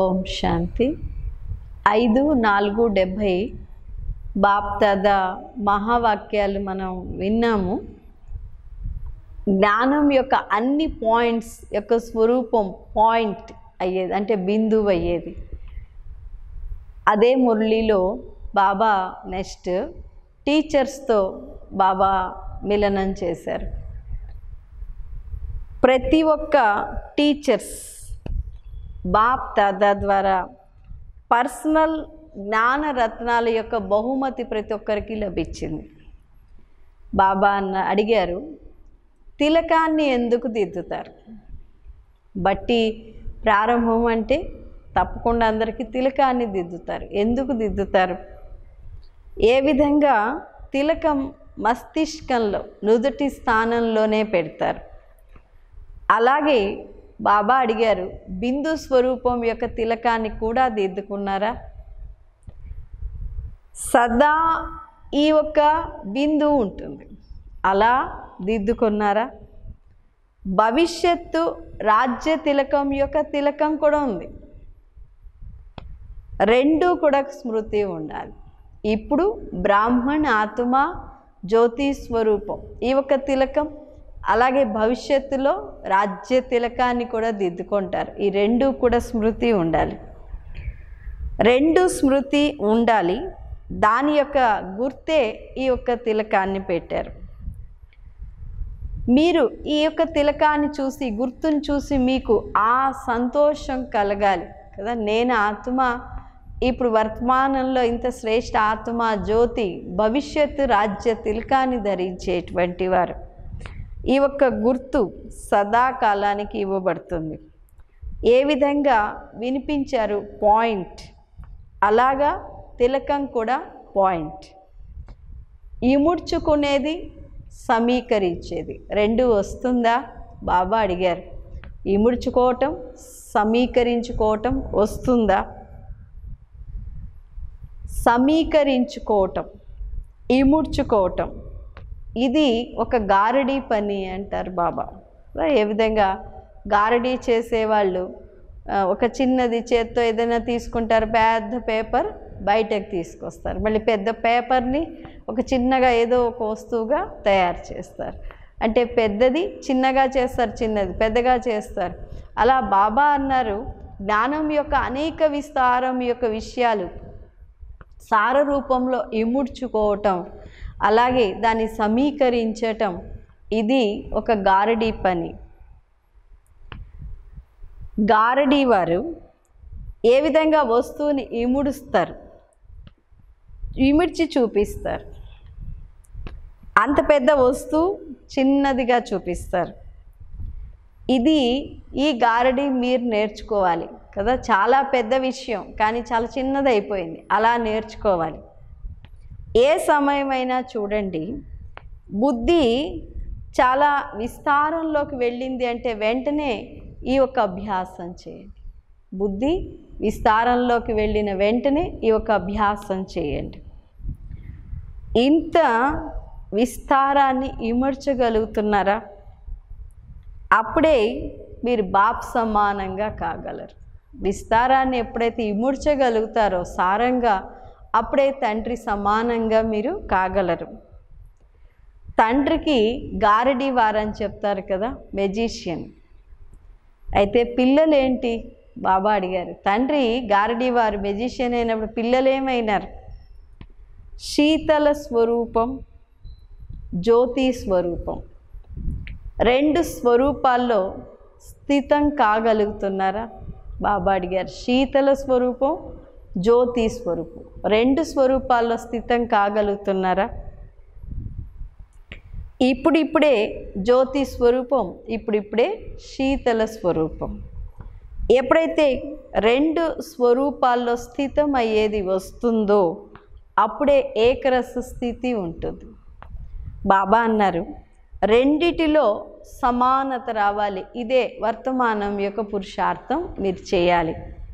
ఓం శాంతి ఐదు నాలుగు డెబ్భై బాప్దాద మహావాక్యాలు మనం విన్నాము జ్ఞానం యొక్క అన్ని పాయింట్స్ యొక్క స్వరూపం పాయింట్ అయ్యేది అంటే బిందువు అయ్యేది అదే మురళిలో బాబా నెక్స్ట్ టీచర్స్తో బాబా మిలనం చేశారు ప్రతి ఒక్క టీచర్స్ బాప్ దాదా ద్వారా పర్సనల్ జ్ఞాన రత్నాల యొక్క బహుమతి ప్రతి ఒక్కరికి లభించింది బాబా అన్న అడిగారు తిలకాన్ని ఎందుకు దిద్దుతారు బట్టి ప్రారంభం అంటే తప్పకుండా అందరికీ తిలకాన్ని దిద్దుతారు ఎందుకు దిద్దుతారు ఏ విధంగా తిలకం మస్తిష్కంలో నుదుటి స్థానంలోనే పెడతారు అలాగే బాబా అడిగారు బిందు స్వరూపం యొక్క తిలకాన్ని కూడా దిద్దుకున్నారా సదా ఈ ఒక్క బిందువు ఉంటుంది అలా దిద్దుకున్నారా భవిష్యత్తు రాజ్య తిలకం యొక్క తిలకం కూడా ఉంది రెండు కూడా స్మృతి ఉండాలి ఇప్పుడు బ్రాహ్మణ్ ఆత్మ జ్యోతి స్వరూపం ఈ ఒక తిలకం అలాగే భవిష్యత్తులో రాజ్య తిలకాన్ని కూడా దిద్దుకుంటారు ఈ రెండు కూడా స్మృతి ఉండాలి రెండు స్మృతి ఉండాలి దాని యొక్క గుర్తే ఈ యొక్క తిలకాన్ని పెట్టారు మీరు ఈ యొక్క తిలకాన్ని చూసి గుర్తుని చూసి మీకు ఆ సంతోషం కలగాలి కదా నేను ఆత్మ ఇప్పుడు వర్తమానంలో ఇంత శ్రేష్ఠ ఆత్మ జ్యోతి భవిష్యత్తు రాజ్య తిలకాన్ని ధరించేటువంటి వారు ఈ ఒక్క గుర్తు సదాకాలానికి ఇవ్వబడుతుంది ఏ విధంగా వినిపించారు పాయింట్ అలాగా తిలకం కూడా పాయింట్ ఇముడ్చుకునేది సమీకరించేది రెండు వస్తుందా బాబా అడిగారు ఇముడ్చుకోవటం సమీకరించుకోవటం వస్తుందా సమీకరించుకోవటం ఇముడ్చుకోవటం ఇది ఒక గారడీ పని అంటారు బాబా ఏ విధంగా గారడీ చేసేవాళ్ళు ఆ, ఒక చిన్నది చేత్తో ఏదైనా తీసుకుంటారు పెద్ద పేపర్ బయటకు తీసుకొస్తారు మళ్ళీ పెద్ద పేపర్ని ఒక చిన్నగా ఏదో ఒక వస్తువుగా తయారు చేస్తారు అంటే పెద్దది చిన్నగా చేస్తారు చిన్నది పెద్దగా చేస్తారు అలా బాబా అన్నారు జ్ఞానం యొక్క అనేక విస్తారం యొక్క విషయాలు సార రూపంలో ఇముడ్చుకోవటం అలాగే దాన్ని సమీకరించటం ఇది ఒక గారడీ పని గారడీ వారు ఏ విధంగా వస్తువుని ఇముడుస్తారు ఇమిడ్చి చూపిస్తారు అంత పెద్ద వస్తువు చిన్నదిగా చూపిస్తారు ఇది ఈ గారడీ మీరు నేర్చుకోవాలి కదా చాలా పెద్ద విషయం కానీ చాలా చిన్నది అయిపోయింది అలా నేర్చుకోవాలి ఏ సమయమైనా చూడండి బుద్ధి చాలా విస్తారంలోకి వెళ్ళింది అంటే వెంటనే ఈ యొక్క అభ్యాసం చేయండి బుద్ధి విస్తారంలోకి వెళ్ళిన వెంటనే ఈ యొక్క అభ్యాసం చేయండి ఇంత విస్తారాన్ని ఇమర్చగలుగుతున్నారా అప్పుడే మీరు బాప్ సమానంగా కాగలరు విస్తారాన్ని ఎప్పుడైతే ఇముడ్చగలుగుతారో సారంగా అప్పుడే తండ్రి సమానంగా మీరు కాగలరు తండ్రికి గారడీ వారని చెప్తారు కదా మెజీషియన్ అయితే పిల్లలేంటి బాబా అడిగారు తండ్రి గారడీ వారు మెజిషియన్ అయినప్పుడు పిల్లలు ఏమైనారు శీతల స్వరూపం జ్యోతి స్వరూపం రెండు స్వరూపాల్లో స్థితం కాగలుగుతున్నారా బాబా అడిగారు శీతల స్వరూపం జ్యోతి స్వరూపం రెండు స్వరూపాల్లో స్థితం కాగలుగుతున్నారా ఇప్పుడిప్పుడే జ్యోతి స్వరూపం ఇప్పుడిప్పుడే శీతల స్వరూపం ఎప్పుడైతే రెండు స్వరూపాల్లో స్థితం అయ్యేది వస్తుందో అప్పుడే ఏకరస స్థితి ఉంటుంది బాబా అన్నారు రెండిటిలో సమానత రావాలి ఇదే వర్తమానం యొక్క పురుషార్థం మీరు చేయాలి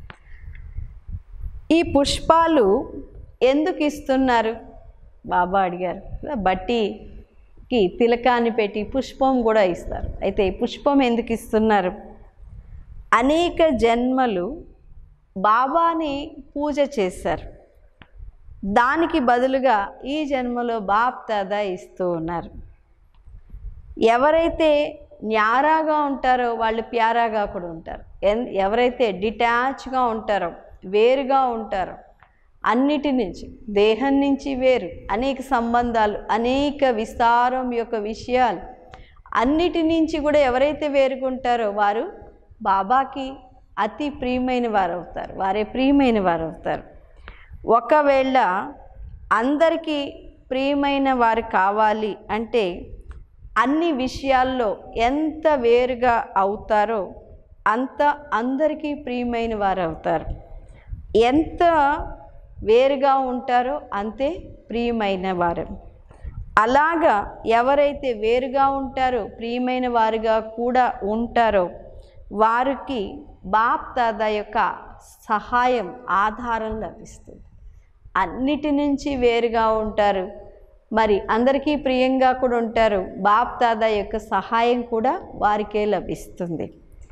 ఈ పుష్పాలు ఎందుకు ఇస్తున్నారు బాబా అడిగారు బట్టికి తిలకాన్ని పెట్టి పుష్పం కూడా ఇస్తారు అయితే ఈ పుష్పం ఎందుకు ఇస్తున్నారు అనేక జన్మలు బాబాని పూజ చేశారు దానికి బదులుగా ఈ జన్మలో బాప్ దాదా ఇస్తూ ఉన్నారు ఎవరైతే న్యారాగా ఉంటారో వాళ్ళు ప్యారాగా కూడా ఉంటారు ఎన్ ఎవరైతే డిటాచ్గా ఉంటారో వేరుగా ఉంటారో అన్నిటి నుంచి దేహం నుంచి వేరు అనేక సంబంధాలు అనేక విస్తారం యొక్క విషయాలు అన్నిటి నుంచి కూడా ఎవరైతే వేరుగుంటారో వారు బాబాకి అతి ప్రియమైన వారు అవుతారు వారే ప్రియమైన వారు అవుతారు ఒకవేళ అందరికీ ప్రియమైన వారు కావాలి అంటే అన్ని విషయాల్లో ఎంత వేరుగా అవుతారో అంత అందరికీ ప్రియమైన వారు అవుతారు ఎంత వేరుగా ఉంటారో అంతే ప్రియమైన వారు అలాగా ఎవరైతే వేరుగా ఉంటారో ప్రియమైన వారుగా కూడా ఉంటారో వారికి బాప్ దాదా యొక్క సహాయం ఆధారం లభిస్తుంది అన్నిటి నుంచి వేరుగా ఉంటారు మరి అందరికీ ప్రియంగా కూడా ఉంటారు బాప్ దాదా యొక్క సహాయం కూడా వారికే లభిస్తుంది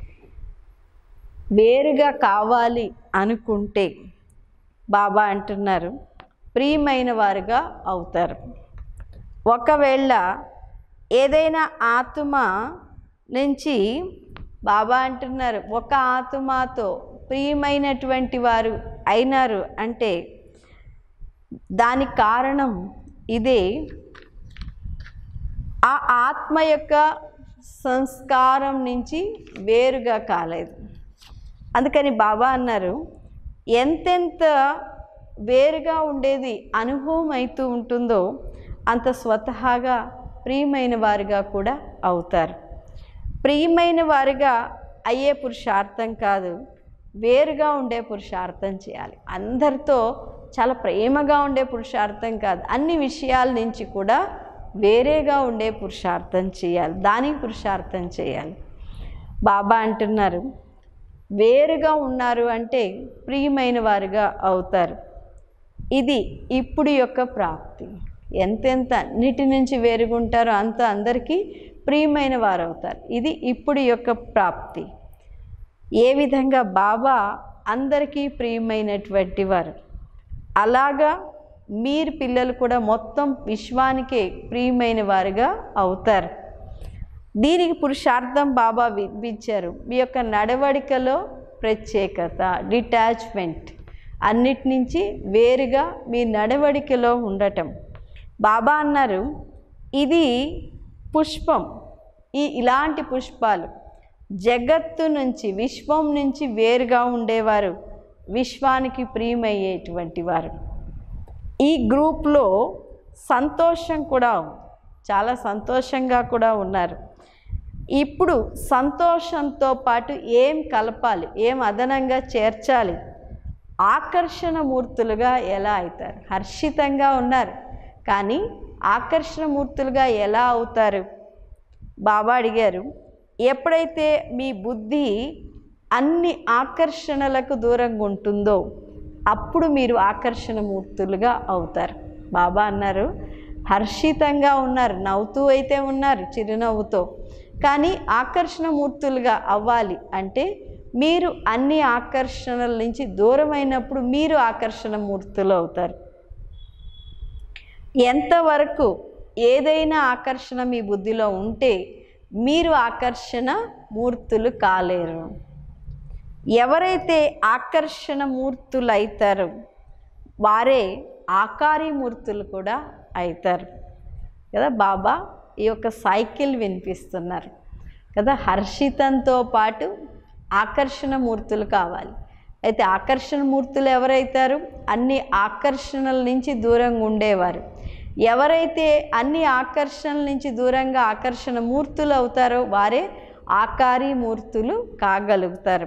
వేరుగా కావాలి అనుకుంటే బాబా అంటున్నారు ప్రియమైన వారుగా అవుతారు ఒకవేళ ఏదైనా ఆత్మ నుంచి బాబా అంటున్నారు ఒక ఆత్మతో ప్రియమైనటువంటి వారు అయినారు అంటే దానికి కారణం ఇదే ఆ ఆత్మ యొక్క సంస్కారం నుంచి వేరుగా కాలేదు అందుకని బాబా అన్నారు ఎంతెంత వేరుగా ఉండేది అనుభవం అవుతూ ఉంటుందో అంత స్వతహాగా ప్రియమైన వారుగా కూడా అవుతారు ప్రియమైన వారుగా అయ్యే పురుషార్థం కాదు వేరుగా ఉండే పురుషార్థం చేయాలి అందరితో చాలా ప్రేమగా ఉండే పురుషార్థం కాదు అన్ని విషయాల నుంచి కూడా వేరేగా ఉండే పురుషార్థం చేయాలి దానికి పురుషార్థం చేయాలి బాబా అంటున్నారు వేరుగా ఉన్నారు అంటే ప్రియమైన వారుగా అవుతారు ఇది ఇప్పుడు యొక్క ప్రాప్తి ఎంతెంత అన్నిటి నుంచి వేరుగుంటారో అంత అందరికీ ప్రియమైన వారు అవుతారు ఇది ఇప్పుడు యొక్క ప్రాప్తి ఏ విధంగా బాబా అందరికీ ప్రియమైనటువంటి వారు అలాగా మీరు పిల్లలు కూడా మొత్తం విశ్వానికే ప్రియమైన వారుగా అవుతారు దీనికి పురుషార్థం బాబా వినిపించారు మీ యొక్క నడవడికలో ప్రత్యేకత డిటాచ్మెంట్ అన్నిటి నుంచి వేరుగా మీ నడవడికలో ఉండటం బాబా అన్నారు ఇది పుష్పం ఈ ఇలాంటి పుష్పాలు జగత్తు నుంచి విశ్వం నుంచి వేరుగా ఉండేవారు విశ్వానికి ప్రియమయ్యేటువంటి వారు ఈ గ్రూప్లో సంతోషం కూడా ఉంది. చాలా సంతోషంగా కూడా ఉన్నారు ఇప్పుడు సంతోషంతో పాటు ఏం కలపాలి ఏం అదనంగా చేర్చాలి ఆకర్షణ మూర్తులుగా ఎలా అవుతారు హర్షితంగా ఉన్నారు కానీ ఆకర్షణ మూర్తులుగా ఎలా అవుతారు బాబా అడిగారు ఎప్పుడైతే మీ బుద్ధి అన్ని ఆకర్షణలకు దూరంగా ఉంటుందో అప్పుడు మీరు ఆకర్షణ మూర్తులుగా అవుతారు బాబా అన్నారు హర్షితంగా ఉన్నారు నవ్వుతూ అయితే ఉన్నారు చిరునవ్వుతో కానీ ఆకర్షణ మూర్తులుగా అవ్వాలి అంటే మీరు అన్ని ఆకర్షణల నుంచి దూరమైనప్పుడు మీరు ఆకర్షణ మూర్తులు అవుతారు ఎంతవరకు ఏదైనా ఆకర్షణ మీ బుద్ధిలో ఉంటే మీరు ఆకర్షణ మూర్తులు కాలేరు ఎవరైతే ఆకర్షణ మూర్తులు అవుతారో వారే ఆకారి మూర్తులు కూడా అవుతారు కదా బాబా ఈ యొక్క సైకిల్ వినిపిస్తున్నారు కదా హర్షితంతో పాటు ఆకర్షణ మూర్తులు కావాలి అయితే ఆకర్షణ మూర్తులు ఎవరైతారు అన్ని ఆకర్షణల నుంచి దూరంగా ఉండేవారు ఎవరైతే అన్ని ఆకర్షణల నుంచి దూరంగా ఆకర్షణ మూర్తులు అవుతారో వారే ఆకారి మూర్తులు కాగలుగుతారు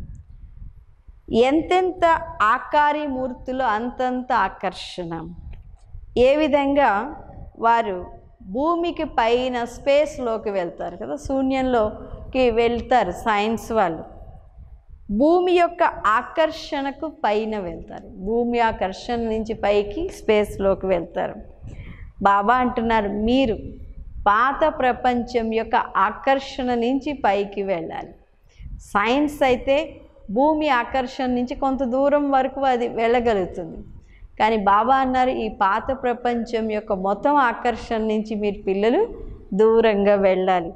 ఎంతెంత ఆకారి మూర్తులు అంతంత ఆకర్షణ ఏ విధంగా వారు భూమికి పైన స్పేస్లోకి వెళ్తారు కదా శూన్యంలోకి వెళ్తారు సైన్స్ వాళ్ళు భూమి యొక్క ఆకర్షణకు పైన వెళ్తారు భూమి ఆకర్షణ నుంచి పైకి స్పేస్లోకి వెళ్తారు బాబా అంటున్నారు మీరు పాత ప్రపంచం యొక్క ఆకర్షణ నుంచి పైకి వెళ్ళాలి సైన్స్ అయితే భూమి ఆకర్షణ నుంచి కొంత దూరం వరకు అది వెళ్ళగలుగుతుంది కానీ బాబా అన్నారు ఈ పాత ప్రపంచం యొక్క మొత్తం ఆకర్షణ నుంచి మీరు పిల్లలు దూరంగా వెళ్ళాలి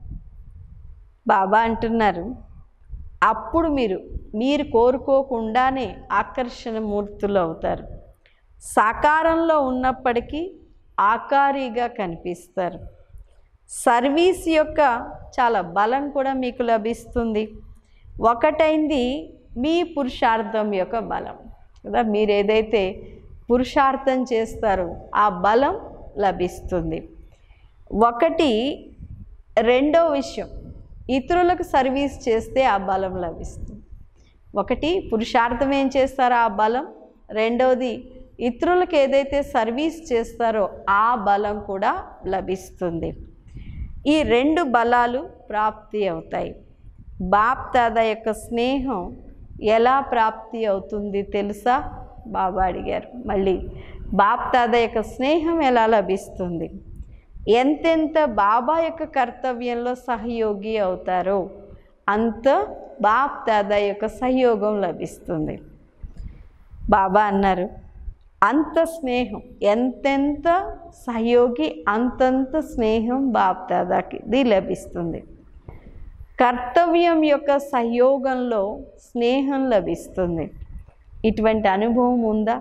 బాబా అంటున్నారు అప్పుడు మీరు మీరు కోరుకోకుండానే ఆకర్షణ మూర్తులు అవుతారు సాకారంలో ఉన్నప్పటికీ ఆకారిగా కనిపిస్తారు సర్వీస్ యొక్క చాలా బలం కూడా మీకు లభిస్తుంది ఒకటైంది మీ పురుషార్థం యొక్క బలం కదా మీరు ఏదైతే పురుషార్థం చేస్తారో ఆ బలం లభిస్తుంది ఒకటి రెండో విషయం ఇతరులకు సర్వీస్ చేస్తే ఆ బలం లభిస్తుంది ఒకటి పురుషార్థం ఏం చేస్తారో ఆ బలం రెండవది ఇతరులకు ఏదైతే సర్వీస్ చేస్తారో ఆ బలం కూడా లభిస్తుంది ఈ రెండు బలాలు ప్రాప్తి అవుతాయి బాప్ దాదా యొక్క స్నేహం ఎలా ప్రాప్తి అవుతుంది తెలుసా బాబా అడిగారు మళ్ళీ బాప్ దాదా యొక్క స్నేహం ఎలా లభిస్తుంది ఎంతెంత బాబా యొక్క కర్తవ్యంలో సహయోగి అవుతారో అంత బాప్ దాదా యొక్క సహయోగం లభిస్తుంది బాబా అన్నారు అంత స్నేహం ఎంతెంత సహయోగి అంతంత స్నేహం బాప్ దాదాకి ఇది లభిస్తుంది కర్తవ్యం యొక్క సహయోగంలో స్నేహం లభిస్తుంది ఇటువంటి అనుభవం ఉందా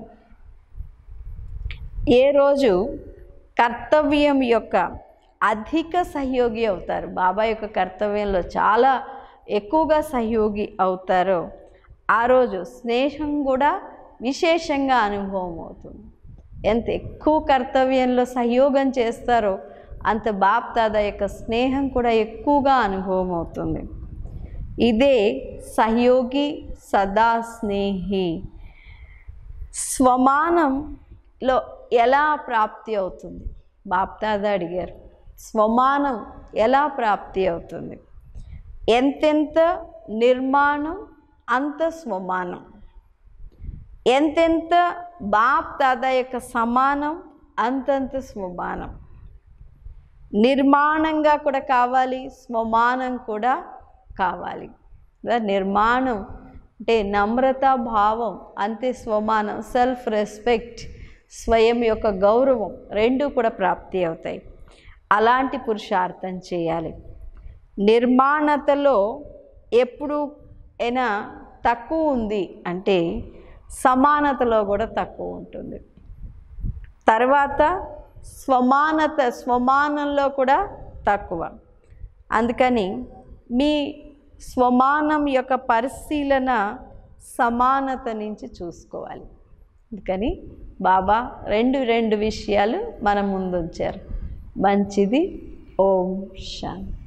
ఏ రోజు కర్తవ్యం యొక్క అధిక సహయోగి అవుతారు బాబా యొక్క కర్తవ్యంలో చాలా ఎక్కువగా సహయోగి అవుతారో ఆ రోజు స్నేహం కూడా విశేషంగా అనుభవం అవుతుంది ఎంత ఎక్కువ కర్తవ్యంలో సహయోగం చేస్తారో అంత బాప్ దాదా యొక్క స్నేహం కూడా ఎక్కువగా అనుభవం అవుతుంది ఇదే సహయోగి సదా స్నేహి స్వమానంలో ఎలా ప్రాప్తి అవుతుంది బాప్దాదా అడిగారు స్వమానం ఎలా ప్రాప్తి అవుతుంది ఎంతెంత నిర్మాణం అంత స్వమానం ఎంతెంత బాప్ దాదా యొక్క సమానం అంతంత స్వమానం నిర్మాణంగా కూడా కావాలి స్వమానం కూడా కావాలి కదా, నిర్మాణం అంటే నమ్రత భావం అంతే స్వమానం సెల్ఫ్ రెస్పెక్ట్ స్వయం యొక్క గౌరవం రెండు కూడా ప్రాప్తి అవుతాయి అలాంటి పురుషార్థం చేయాలి నిర్మాణతలో ఎప్పుడు అయినా తక్కువ ఉంది అంటే సమానతలో కూడా తక్కువ ఉంటుంది తర్వాత స్వమానత స్వమానంలో కూడా తక్కువ అందుకని మీ స్వమానం యొక్క పరిశీలన సమానత నుంచి చూసుకోవాలి అందుకని బాబా రెండు రెండు విషయాలు మన ముందు ఉంచారు మంచిది ఓం శాంతి